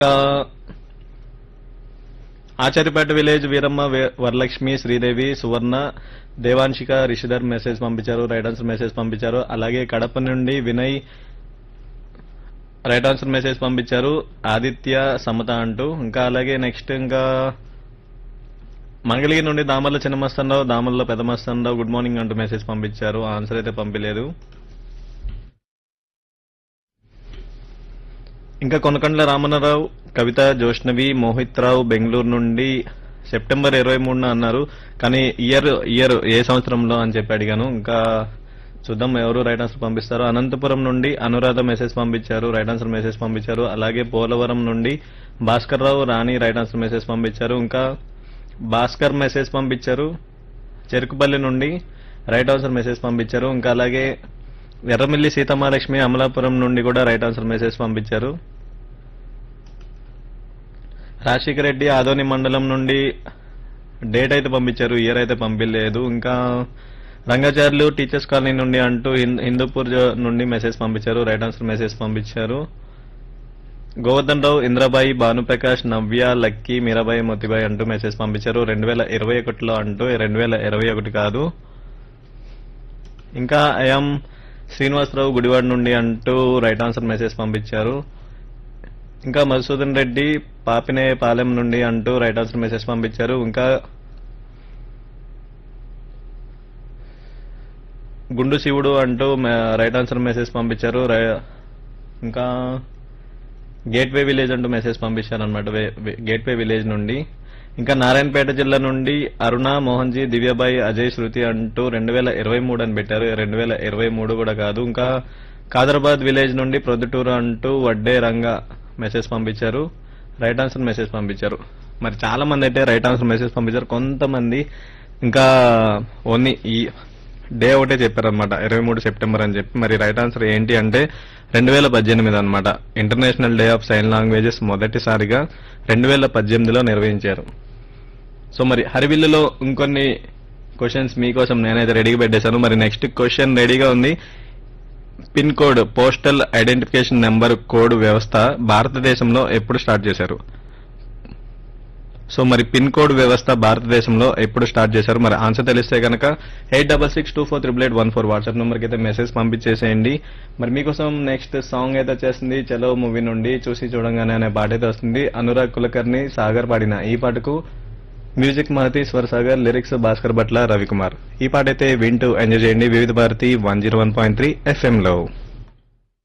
ఇంకా ఆచార్యపేట విలేజ్ వీరమ్మ వే- వరలక్ష్మి శ్రీదేవి సువర్ణ దేవాంశిక రిషిధర్ మెసేజ్ పంపించారు రైట్ ఆన్సర్ మెసేజ్ పంపించారు అలాగే కడప నుండి వినయ్ రైట్ ఆన్సర్ మెసేజ్ పంపించారు ఆదిత్య సమత అంటూ ఇంకా అలాగే నెక్స్ట్ ఇంకా మంగళగిరి నుండి దామర్ల చిన్న మస్తానరావు దామర్ల పెద్ద మస్తానరావు గుడ్ మార్నింగ్ అంటూ మెసేజ్ పంపించారు ఆన్సర్ అయితే పంపించలేదు ఇంకా కొనకండ్ల రామన్నరావు కవిత జోష్నవి మోహిత్ రావు బెంగళూరు నుండి సెప్టెంబర్ ఇరవై మూడున అన్నారు కానీ ఇయర్ ఇయర్ ఏ సంవత్సరంలో అని చెప్పి అడిగాను ఇంకా చూద్దాం ఎవరు రైట్ ఆన్సర్ పంపిస్తారు అనంతపురం నుండి అనురాధ మెసేజ్ పంపించారు రైట్ ఆన్సర్ మెసేజ్ పంపించారు అలాగే పోలవరం నుండి Bhaskar Rao Rani right answer message పంపించారు ఇంకా భాస్కర్ మెసేజ్ పంపించారు చెరుకుపల్లి నుండి రైట్ ఆన్సర్ మెసేజ్ పంపించారు ఇంకా అలాగే ఎర్రమిల్లి సీతమాలక్ష్మి అమలాపురం నుండి కూడా రైట్ ఆన్సర్ మెసేజ్ పంపించారు రాజశేఖర రెడ్డి ఆదోని మండలం నుండి డేట్ అయితే పంపించారు ఇయర్ అయితే పంపించలేదు ఇంకా రంగాచార్యులు టీచర్స్ కాలనీ నుండి అంటూ హిం- హిందూపూర్ జ- నుండి మెసేజ్ పంపించారు రైట్ ఆన్సర్ మెసేజ్ పంపించారు గోవర్ధన్ రావు ఇంద్రబాయి భానుప్రకాష్ నవ్య లక్కీ మీరాబాయి మొతిబాయి అంటూ మెసేజ్ పంపించారు రెండు వేల ఇరవై ఒకటిలో అంటూ రెండు వేల ఇరవై ఒకటి కాదు ఇంకా ఐఎం శ్రీనివాసరావు గుడివాడ నుండి అంటూ రైట్ ఆన్సర్ మెసేజ్ పంపించారు ఇంకా మధుసూదన్ రెడ్డి పాపినే పాలెం నుండి అంటూ రైట్ ఆన్సర్ మెసేజ్ పంపించారు ఇంకా గుండు శివుడు అంటూ మ- రైట్ ఆన్సర్ మెసేజ్ పంపించారు రై- ఇంకా గేట్వే విలేజ్ అంటూ మెసేజ్ పంపించారు అనమాట గేట్వే విలేజ్ నుండి ఇంకా నారాయణపేట జిల్లా నుండి అరుణ మోహన్జీ దివ్యబాయి అజయ్ శృతి అంటూ రెండు వేల ఇరవై మూడు అని పెట్టారు రెండు వేల ఇరవై మూడు కూడా కాదు ఇంకా కాదరాబాద్ విలేజ్ నుండి ప్రొద్దుటూరు అంటూ వడ్డే రంగ మెసేజ్ పంపించారు రైట్ ఆన్సర్ మెసేజ్ పంపించారు మరి చాలా మంది అయితే రైట్ ఆన్సర్ మెసేజ్ పంపించారు కొంతమంది ఇంకా ఓన్లీ ఈ డే ఒకటే చెప్పారనమాట ఇరవై మూడు సెప్టెంబర్ అని చెప్పి మరి రైట్ ఆన్సర్ ఏంటి అంటే రెండు వేల పద్దెనిమిది అనమాట international day of sign languages మొదటిసారిగా రెండు వేల పద్దెనిమిదిలో నిర్వహించారు సో మరి హరివిల్లులో ఇంకొన్ని క్వశ్చన్స్ మీకోసం నేనైతే రెడీగా పెట్టేశాను మరి నెక్స్ట్ క్వశ్చన్ రెడీగా ఉంది pin code postal identification number code వ్యవస్థ భారతదేశంలో ఎప్పుడు స్టార్ట్ చేశారు సో మరి పిన్ కోడ్ వ్యవస్థ భారతదేశంలో ఎప్పుడు స్టార్ట్ చేశారు మరి ఆన్సర్ తెలిస్తే కనుక eight double six two four triple eight one four WhatsApp నెంబర్కి అయితే మెసేజ్ పంపించేసేయండి మరి మీకోసం నెక్స్ట్ సాంగ్ అయితే వచ్చేస్తుంది చలో మూవీ నుండి చూసి చూడంగానే అనే పాట అయితే వస్తుంది అనురాగ్ కులకర్ని సాగర్ పాడిన ఈ పాటకు మ్యూజిక్ మహతి స్వర్ సాగర్ లిరిక్స్ భాస్కర్ భట్ల రవికుమార్ ఈ పాట అయితే వింటూ ఎంజాయ్ చేయండి Vividh Bharati one zero one point three FM లో